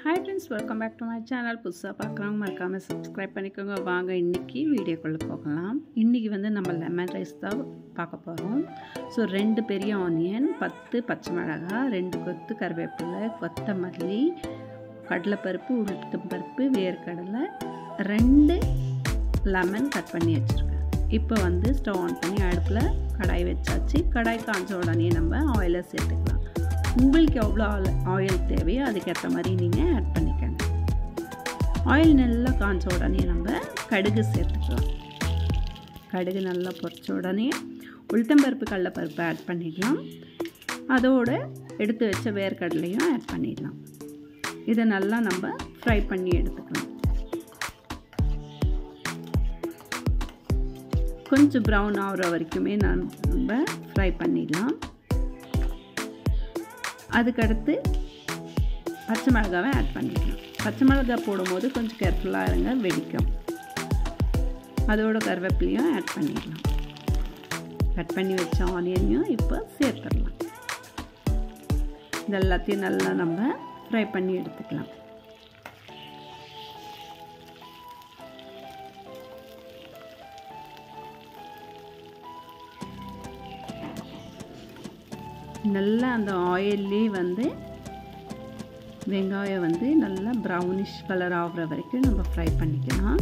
hi friends welcome back to my channel புதுசாக பார்க்குறவங்க மறக்காமல் சப்ஸ்கிரைப் பண்ணிக்கோங்க வாங்க இன்றைக்கி வீடியோக்குள்ளே போகலாம் இன்றைக்கி வந்து நம்ம லெமன் ரைஸ் தான் பார்க்க போகிறோம் ஸோ ரெண்டு பெரிய ஆனியன் பத்து பச்சை மிளகாய் ரெண்டு கொத்து கருவேப்பிலை கொத்தமல்லி கடலைப்பருப்பு உளுத்தம்பருப்பு வேர்க்கடலை ரெண்டு லெமன் கட் பண்ணி வச்சுருக்கேன் இப்போ வந்து ஸ்டவ் ஆன் பண்ணி அடுப்பில் கடாய் வச்சாச்சு கடாய் காஞ்ச உடனே நம்ம ஆயிலை சேர்த்துக்கலாம் உங்களுக்கு எவ்வளோ ஆயில் தேவையோ அதுக்கேற்ற மாதிரி நீங்கள் ஆட் பண்ணிக்கோங்க ஆயில் நல்லா காஞ்ச உடனே நம்ம கடுகு சேர்த்துக்கலாம் கடுகு நல்லா பொரிச்ச உடனே உளுத்தம்பருப்பு கடலைப்பருப்பு ஆட் பண்ணிடலாம் அதோடு எடுத்து வச்ச வேர்க்கடலையும் ஆட் பண்ணிடலாம் இதை நல்லா நம்ம ஃப்ரை பண்ணி எடுத்துக்கலாம் கொஞ்சம் ப்ரௌன் ஆகிற வரைக்குமே நான் நம்ம ஃப்ரை பண்ணிடலாம் அதுக்கடுத்து பச்சை மிளகாவை ஆட் பண்ணிக்கலாம் பச்சை மிளகாய் போடும்போது கொஞ்சம் கேர்ஃபுல்லாக இருங்க வெடிக்கும் அதோட கருவேப்பிலையும் ஆட் பண்ணிடலாம் கட் பண்ணி வச்ச ஆனியனையும் இப்போ சேர்த்துடலாம் இது எல்லாத்தையும் நல்லா நம்ம ஃப்ரை பண்ணி எடுத்துக்கலாம் நல்லா அந்த ஆயிலே வந்து வெங்காயம் வந்து நல்லா ப்ரௌனிஷ் கலர் ஆகிற வரைக்கும் நம்ம ஃப்ரை பண்ணிக்கலாம்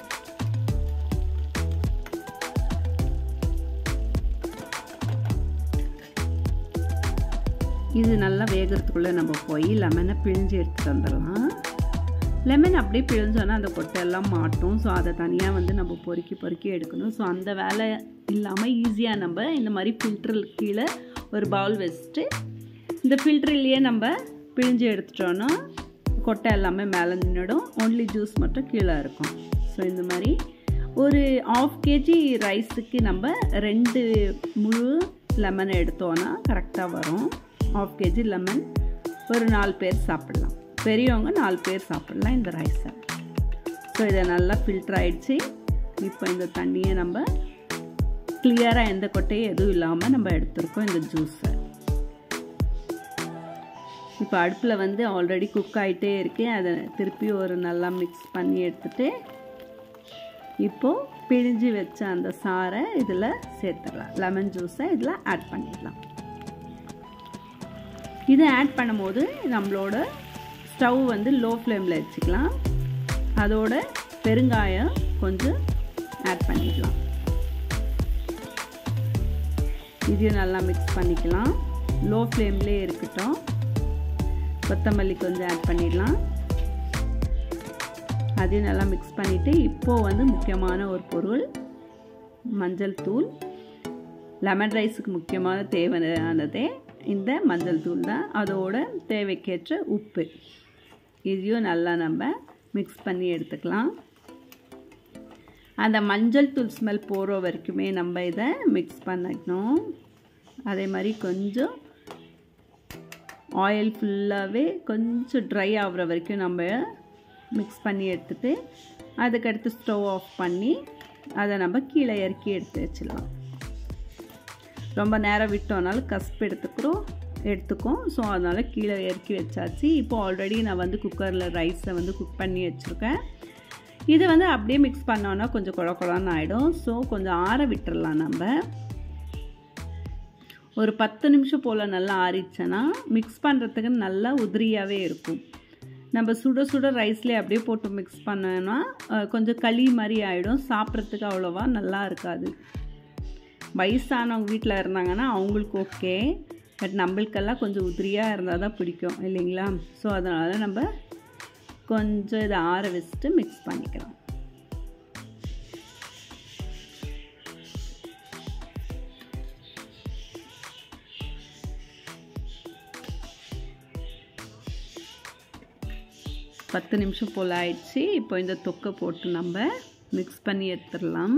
இது நல்லா வேகிறதுக்குள்ளே நம்ம போய் லெமனை பிழிஞ்சு எடுத்துகிட்டு வந்துடலாம் லெமன் அப்படியே பிழிஞ்சோன்னா அந்த கொட்டையெல்லாம் மாட்டும் ஸோ அதை தனியாக வந்து நம்ம பொறுக்கி பொறுக்கி எடுக்கணும் ஸோ அந்த வேலை இல்லாமல் ஈஸியாக நம்ம இந்த மாதிரி ஃபில்டர் கீழே ஒரு பவுல் வச்சுட்டு இந்த ஃபில்டர்லேயே நம்ம பிழிஞ்சு எடுத்துட்டோன்னா கொட்டை எல்லாமே மேலே நின்றுடும் ஒன்லி ஜூஸ் மட்டும் கீழே இருக்கும் ஸோ இந்த மாதிரி ஒரு ஆஃப் கேஜி ரைஸுக்கு நம்ம ரெண்டு முழு லெமன் எடுத்தோன்னா கரெக்டாக வரும் ஆஃப் கேஜி லெமன் ஒரு நாலு பேர் சாப்பிட்லாம் பெரியவங்க நாலு பேர் சாப்பிட்லாம் இந்த ரைஸை ஸோ இதை நல்லா ஃபில்டர் ஆகிடுச்சு இப்போ இந்த தண்ணியை நம்ம கிளியராக எந்த கொட்டையும் எதுவும் இல்லாமல் நம்ம எடுத்துருக்கோம் இந்த ஜூஸை இப்போ அடுப்பில் வந்து ஆல்ரெடி குக் ஆகிட்டே இருக்கு அதை திருப்பி ஒரு நல்லா மிக்ஸ் பண்ணி எடுத்துட்டு இப்போது பிழிஞ்சு வச்ச அந்த சாரை இதில் சேர்த்துடலாம் லெமன் ஜூஸை இதில் ஆட் பண்ணிடலாம் இதை ஆட் பண்ணும்போது நம்மளோட ஸ்டவ் வந்து லோ ஃப்ளேமில் வச்சுக்கலாம் அதோட பெருங்காயம் கொஞ்சம் ஆட் பண்ணிடலாம் இதையும் நல்லா மிக்ஸ் பண்ணிக்கலாம் லோ ஃப்ளேம்லேயே இருக்கட்டும் கொத்தமல்லி கொஞ்சம் ஆட் பண்ணிடலாம் அதையும் நல்லா மிக்ஸ் பண்ணிவிட்டு இப்போது வந்து முக்கியமான ஒரு பொருள் மஞ்சள் தூள் லெமன் ரைஸுக்கு முக்கியமான தேவையானதே இந்த மஞ்சள் தூள் தான் அதோட தேவைக்கேற்ற உப்பு இதையும் நல்லா நம்ம மிக்ஸ் பண்ணி எடுத்துக்கலாம் அந்த மஞ்சள் தூள் ஸ்மெல் போகிற வரைக்குமே நம்ம இதை மிக்ஸ் பண்ணிக்கணும் அதே மாதிரி கொஞ்சம் ஆயில் ஃபுல்லாகவே கொஞ்சம் ட்ரை ஆகிற வரைக்கும் நம்ம மிக்ஸ் பண்ணி எடுத்துகிட்டு அதுக்கடுத்து ஸ்டவ் ஆஃப் பண்ணி அதை நம்ம கீழே இறக்கி எடுத்து வச்சிடலாம் ரொம்ப நேரம் விட்டோனாலும் கஸ்ப் எடுத்துக்கிறோம் எடுத்துக்கும் ஸோ அதனால் கீழே இறக்கி வச்சாச்சு இப்போ ஆல்ரெடி நான் வந்து குக்கரில் ரைஸை வந்து குக் பண்ணி வச்சுருக்கேன் இதை வந்து அப்படியே மிக்ஸ் பண்ணோன்னா கொஞ்சம் குழ குழன்னு ஆகிடும் ஸோ கொஞ்சம் ஆற விட்டுறலாம் நம்ம ஒரு பத்து நிமிஷம் போல் நல்லா ஆறிடுச்சேன்னா மிக்ஸ் பண்ணுறதுக்கு நல்லா உதிரியாகவே இருக்கும் நம்ம சுட சுட ரைஸ்லேயே அப்படியே போட்டு மிக்ஸ் பண்ணோன்னா கொஞ்சம் களி மாதிரி ஆகிடும் சாப்பிட்றதுக்கு அவ்வளோவா நல்லா இருக்காது வயசானவங்க வீட்டில் இருந்தாங்கன்னா அவங்களுக்கு ஓகே பட் நம்மளுக்கெல்லாம் கொஞ்சம் உதிரியாக இருந்தால் தான் பிடிக்கும் இல்லைங்களா ஸோ அதனால் நம்ம கொஞ்சம் இதை ஆற வச்சுட்டு மிக்ஸ் பண்ணிக்கலாம் பத்து நிமிஷம் போல் ஆயிடுச்சு இப்போ இந்த தொக்கை போட்டு நம்ம மிக்ஸ் பண்ணி எடுத்துடலாம்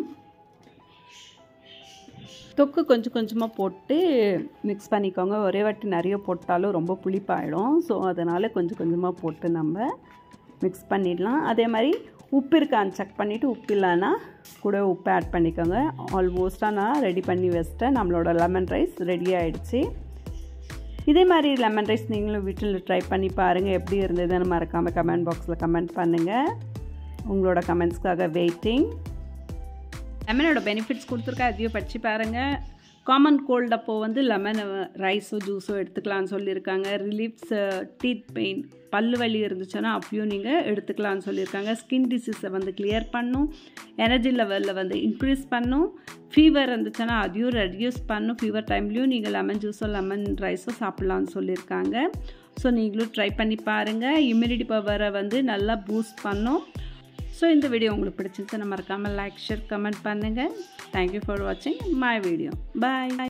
தொக்கு கொஞ்சம் கொஞ்சமாக போட்டு மிக்ஸ் பண்ணிக்கோங்க ஒரே வாட்டி நிறைய போட்டாலும் ரொம்ப புளிப்பாயிடும் ஸோ அதனால் கொஞ்சம் கொஞ்சமாக போட்டு நம்ம மிக்ஸ் பண்ணிடலாம் அதே மாதிரி உப்பு இருக்கான்னு செக் பண்ணிவிட்டு உப்பு இல்லைன்னா கூட உப்பு ஆட் பண்ணிக்கோங்க ஆல்மோஸ்ட்டாக நான் ரெடி பண்ணி வச்சிட்டேன் நம்மளோட லெமன் ரைஸ் ரெடி ஆகிடுச்சு இதே மாதிரி லெமன் ரைஸ் நீங்களும் வீட்டில் ட்ரை பண்ணி பாருங்கள் எப்படி இருந்ததுன்னு மறக்காமல் கமெண்ட் பாக்ஸில் கமெண்ட் பண்ணுங்கள் உங்களோட கமெண்ட்ஸ்க்காக வெயிட்டிங் லெமனோட பெனிஃபிட்ஸ் கொடுத்துருக்கா அதையும் படித்து பாருங்கள் காமன் கோல்ட் அப்போது வந்து லெமன் ரைஸோ ஜூஸோ எடுத்துக்கலாம்னு சொல்லியிருக்காங்க ரிலீஃப்ஸ் டீத் பெயின் பல்லு வலி இருந்துச்சுன்னா அப்பயும் நீங்கள் எடுத்துக்கலாம்னு சொல்லியிருக்காங்க ஸ்கின் டிசீஸை வந்து கிளியர் பண்ணும் எனர்ஜி லெவலில் வந்து இன்க்ரீஸ் பண்ணும் ஃபீவர் இருந்துச்சுன்னா அதையும் ரெடியூஸ் பண்ணும் ஃபீவர் டைம்லேயும் நீங்கள் லெமன் ஜூஸோ லெமன் ரைஸோ சாப்பிட்லான்னு சொல்லியிருக்காங்க ஸோ நீங்களும் ட்ரை பண்ணி பாருங்கள் இம்யூனிட்டி பவரை வந்து நல்லா பூஸ்ட் பண்ணும் ஸோ இந்த வீடியோ உங்களுக்கு பிடிச்சிருந்துச்சுன்னா மறக்காமல் லைக் ஷேர் கமெண்ட் பண்ணுங்கள் தேங்க்யூ ஃபார் வாட்சிங் மை வீடியோ பாய்